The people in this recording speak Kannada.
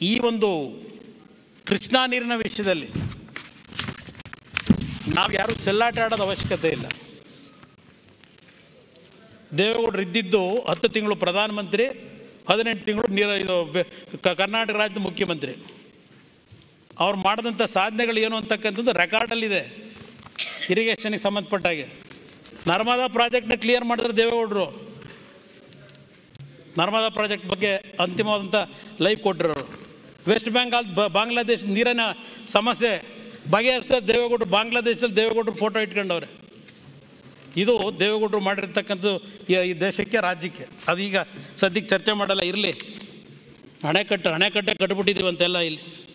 ಈ ಒಂದು ಕೃಷ್ಣಾ ನೀರಿನ ವಿಷಯದಲ್ಲಿ ನಾವು ಯಾರು ಚೆಲ್ಲಾಟ ಆಡೋದು ಅವಶ್ಯಕತೆ ಇಲ್ಲ ದೇವೇಗೌಡರು ಇದ್ದಿದ್ದು ಹತ್ತು ತಿಂಗಳು ಪ್ರಧಾನಮಂತ್ರಿ ಹದಿನೆಂಟು ತಿಂಗಳು ನೀರ ಇದು ಬೆ- ಕ- ಕರ್ನಾಟಕ ರಾಜ್ಯದ ಮುಖ್ಯಮಂತ್ರಿ ಅವ್ರು ಮಾಡಿದಂಥ ಸಾಧನೆಗಳು ಏನು ಅಂತಕ್ಕಂಥದ್ದು ರೆಕಾರ್ಡಲ್ಲಿದೆ ಇರಿಗೇಷನ್ಗೆ ಸಂಬಂಧಪಟ್ಟ ಹಾಗೆ ನರ್ಮದಾ ಪ್ರಾಜೆಕ್ಟ್ನ ಕ್ಲಿಯರ್ ಮಾಡಿದ್ರೆ ದೇವೇಗೌಡರು ನರ್ಮದಾ ಪ್ರಾಜೆಕ್ಟ್ ಬಗ್ಗೆ ಅಂತಿಮವಾದಂಥ ಲೈಫ್ ಕೊಟ್ಟಿರೋರು ವೆಸ್ಟ್ ಬೆಂಗಾಲ್ ಬ ಬಾಂಗ್ಲಾದೇಶ ನೀರಿನ ಸಮಸ್ಯೆ ಬಗೆಹರಿಸೋದು ದೇವೇಗೌಡರು ಬಾಂಗ್ಲಾದೇಶದಲ್ಲಿ ದೇವೇಗೌಡರು ಫೋಟೋ ಇಟ್ಕೊಂಡವ್ರೆ ಇದು ದೇವೇಗೌಡರು ಮಾಡಿರ್ತಕ್ಕಂಥದ್ದು ಈ- ಈ ದೇಶಕ್ಕೆ ರಾಜ್ಯಕ್ಕೆ ಅದೀಗ ಸದ್ಯಕ್ಕೆ ಚರ್ಚೆ ಮಾಡಲ್ಲ ಇರಲಿ ಅಣೆಕಟ್ಟು ಅಣೆಕಟ್ಟೆ ಕಟ್ಬಿಟ್ಟಿದ್ದೀವಿ ಅಂತೆಲ್ಲ ಇಲ್ಲಿ